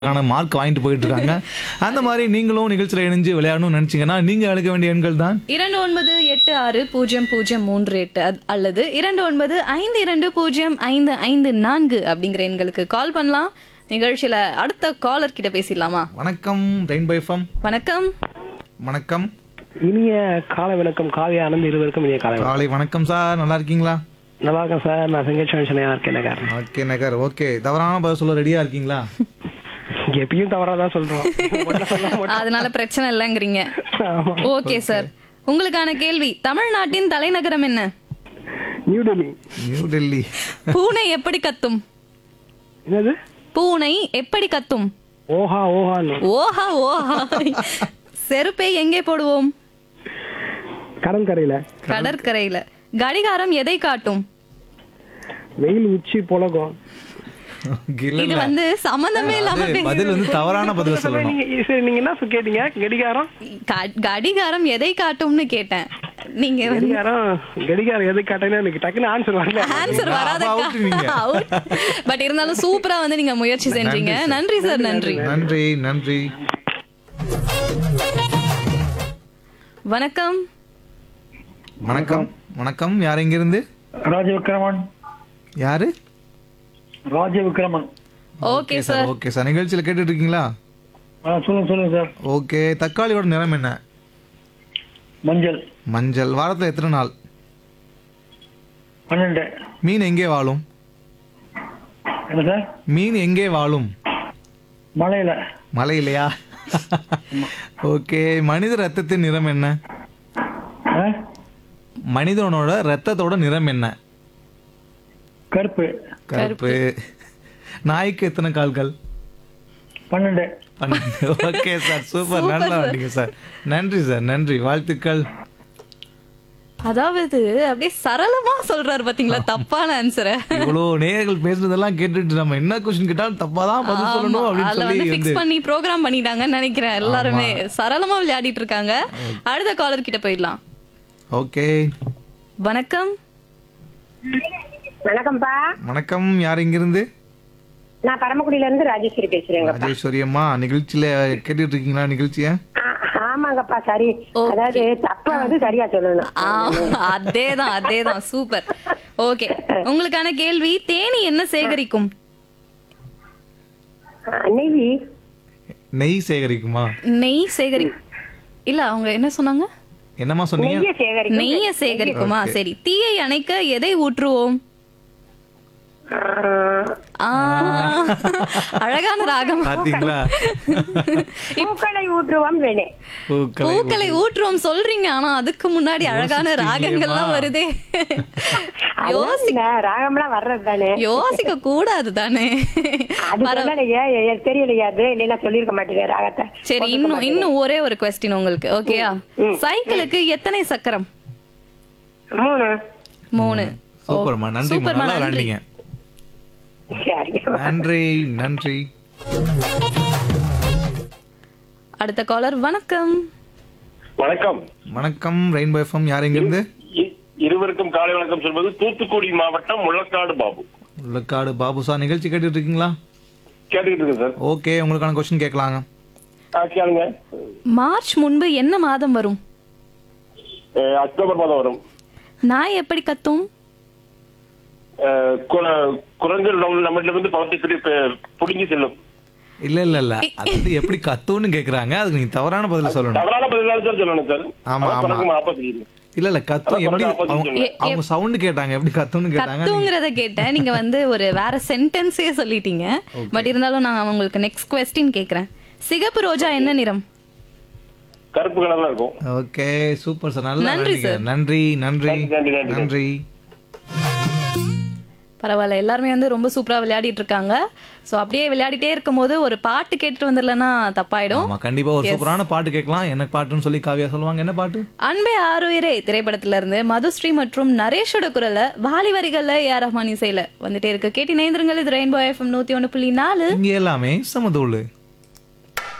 ஆன மார்க் வாங்கிட்டு போயிட்டு இருக்காங்க அந்த மாதிரி நீங்களும் நிகழ்ச்சியில் இணைஞ்சு விளையாடணும்னு நினைச்சீங்கன்னா நீங்க அழைக்க வேண்டிய எண்கள் தான் இரண்டு ஒன்பது எட்டு ஆறு பூஜ்ஜியம் பூஜ்ஜியம் மூன்று எட்டு அத்- அல்லது இரண்டு ஒன்பது ஐந்து இரண்டு பூஜ்ஜியம் ஐந்து ஐந்து நான்கு அப்படிங்கிற எண்களுக்கு கால் பண்ணலாம் நிகழ்ச்சியில அடுத்த காலர் கிட்ட பேசிடலாமா வணக்கம் ரெயின்போ எஃப்எம் வணக்கம் வணக்கம் இனிய காலை வணக்கம் காவி ஆனந்த் இருவருக்கும் இனிய காலை வணக்கம் காலை வணக்கம் சார் நல்லா இருக்கீங்களா நல்லா இருக்கேன் சார் நான் செங்கல் சென்னையா இருக்கேன் நகர் ஓகே நகர் ஓகே தவறான பதில் சொல்ல ரெடியா இருக்கீங்களா எப்பயும் தவறா தான் சொல்றோம் ஒண்ணு சொல்ல மாட்டோம். அதனால பிரச்சனை இல்லைங்கிறீங்க ஆமா. ஓகே சார் உங்களுக்கான கேள்வி தமிழ்நாட்டின் தலைநகரம் என்ன நியூ டெல்லி நியூ டெல்லி பூனை எப்படி கத்தும் என்னது பூனை எப்படி கத்தும் ஓஹா ஓஹான்னு ஓஹா ஓஹா செருப்பை எங்கே போடுவோம் கடற்கரையில கடற்கரையில கடிகாரம் எதை காட்டும் வெயில் உச்சி புலகம் இல்ல, இது இல்ல. வந்து சம்மந்தமே இல்லாம அது பதில் வந்து தவறான பதில் சொல்லணும் நீங்க சரி நீங்க என்ன சொ- கேட்டீங்க கடிகாரம் க- கடிகாரம் எதை காட்டும்னு கேட்டேன் நீங்க வந்து கடிகாரம் கடிகாரம் எது காட்டினா எனக்கு டக்குன்னு ஆன்சர் வரல ஆன்சர் வராத அப்ப out நீங்க. பட் இருந்தாலும் சூப்பரா வந்து நீங்க முயற்சி செஞ்சீங்க நன்றி சார் நன்றி நன்றி நன்றி வணக்கம் வணக்கம் வணக்கம் யார் எங்க இருந்து ராஜவிக்ரமன் யாரு Rajavikraman okay sir okay sir நிகழ்ச்சியில கேட்டுட்டு இருக்கீங்களா ஆ சொல்லுங்க சொல்லுங்க சார் ஓகே தக்காளியோட நிறம் என்ன மஞ்சள் மஞ்சள் வாரத்துல எத்தனை நாள் பன்னெண்டு மீன் எங்கே வாழும் என்ன சார் மீன் எங்கே வாழும் மலையில மலை இல்லையா ஓகே மனித ரத்தத்தின் நிறம் என்ன ஆ? மனிதனோட ரத்தத்தோட நிறம் என்ன கருப்பு கருப்பு நாய்க்கு எத்தனை கால்கள் பன்னெண்டு ஓகே சார் சூப்பர் நல்லா வந்தீங்க சார் நன்றி சார் நன்றி வாழ்த்துக்கள் அதாவது அப்படியே சரளமா சொல்றாரு பாத்தீங்களா தப்பான ஆன்சரை இவ்வளோ நேயர்கள் பேசுனதெல்லாம் கேட்டுட்டு நம்ம என்ன கொஸ்டின் கேட்டாலும் தப்பா தான் பதில் சொல்லணும் அப்படின்னு அதுல சொல்லி வந்து வந்து ஃபிக்ஸ் பண்ணி ப்ரோக்ராம் பண்ணிட்டாங்கன்னு நினைக்கிறேன் எல்லாருமே சரளமா விளையாடிட்டு இருக்காங்க அடுத்த காலர் கிட்ட போயிடலாம் ஓகே வணக்கம் வணக்கம்ப்பா வணக்கம் யார் இங்கிருந்து நான் பரமக்குடியில இருந்து ராஜேஸ்வரி பேசுறேங்க ராஜேஸ்வரி அம்மா நிகழ்ச்சியில கேட்டுட்டு இருக்கீங்களா நிகழ்ச்சிய ஆ- ஆமாங்கப்பா சரி அதாவது தப்ப வந்து சரியா சொல்லணும் ஆ, அதேதான் அதேதான் சூப்பர் ஓகே உங்களுக்கான கேள்வி தேனி என்ன சேகரிக்கும் நெய் நெய் சேகரிக்குமா நெய் சேகரி இல்ல அவங்க என்ன சொன்னாங்க என்னம்மா சொன்னீங்க நெய்ய சேகரிக்கும் நெய்ய சேகரிக்குமா சரி தீயை அணைக்க எதை ஊற்றுவோம் ஆ, அழகான ராகம் பாத்தீங்களா பூக்களை ஊற்றுவோம் வேணே பூக்களை பூக்களை ஊற்றுவோம் சொல்றீங்க ஆனா அதுக்கு முன்னாடி அழகான ராகங்கள்லாம் வருதே யோசி அதுதான் ராகம்லாம் வர்றது தானே யோசிக்க கூடாது தானே அது சொல்லலையே எ- தெரியலையே அது இல்லைன்னா சொல்லியிருக்க மாட்டேங்க ராகத்தை சரி இன்னும் இன்னும் ஒரே ஒரு கொஸ்டின் உங்களுக்கு ஓகேயா சைக்கிளுக்கு எத்தனை சக்கரம் மூணு மூணு சூப்பர்மா நன்றி சூப்பர்மா, நல்லா நன்றி. விளையாண்டீங்க சரி நன்றி நன்றி அடுத்த காலர் வணக்கம் வணக்கம் வணக்கம் ரெயின்போ எஃப்எம் யார் இங்கிருந்து இ- இருவருக்கும் காலை வணக்கம் சொல்வது தூத்துக்குடி மாவட்டம் முள்ளக்காடு பாபு உள்ளக்காடு பாபு சார் நிகழ்ச்சி கேட்டுட்டு இருக்கீங்களா கேட்டுக்கிட்டு இருக்கேன் சார் ஓகே உங்களுக்கான கொஸ்டின் கேட்கலாங்க ஆ, கேளுங்க மார்ச் முன்பு என்ன மாதம் வரும் அஹ், அக்டோபர் மாதம் வரும் நாய் எப்படி கத்தும் அஹ், குர- குரங்கு நம்ம நம்ம இருந்து பவத்தை பிடி ப- புடுங்கி செல்லும் இல்ல இல்ல இல்ல அது வந்து எப்படி கத்துன்னு கேக்குறாங்க அதுக்கு நீங்க தவறான பதில் சொல்லணும் தவறான பதிலாக சார் சொல்லணும் சார் ஆமா, அதான் ஆமா. குரங்கு ஆப்போசிட் இல்ல இல்ல கத்தும் அதான் எப்படி opposite அவங்க சொன்னேன். அவங்க சவுண்ட் கேட்டாங்க எப்படி கத்துன்னு கேட்டாங்க கத்துங்கிறத கேட்டேன் நீங்க வந்து ஒரு வேற சென்டென்ஸே சொல்லிட்டீங்க பட் இருந்தாலும் நான் உங்களுக்கு நெக்ஸ்ட் கொஸ்டின் கேக்குறேன் சிகப்பு ரோஜா என்ன நிறம் கருப்பு கலர்ல இருக்கும் ஓகே சூப்பர் சார் நல்லா நன்றி விளையாண்டீங்க. சார். நன்றி நன்றி நன்றி, நன்றி, நன்றி பரவாயில்ல எல்லாருமே வந்து ரொம்ப சூப்பரா விளையாடிட்டு இருக்காங்க சோ அப்படியே விளையாடிட்டே இருக்கும்போது ஒரு பாட்டு கேட்டுட்டு வந்துடலன்னா தப்பாயிடும் ஆமா கண்டிப்பா ஒரு சூப்பரான பாட்டு கேட்கலாம் என்ன பாட்டுன்னு சொல்லி காவியா சொல்லுவாங்க என்ன பாட்டு அன்பே ஆறுயிரே திரைப்படத்துல இருந்து மதுஸ்ரீ மற்றும் நரேஷோட குரல்ல வாலி வரிகள்ல ஏஆர் ரஹ்மான் இசையில வந்துட்டே இருக்கு கேட்டி நேந்திரங்கள் இது ரெயின்போ எஃப்எம் நூத்தி ஒண்ணு புள்ளி நாலு இங்க எல்லாமே சமதூளு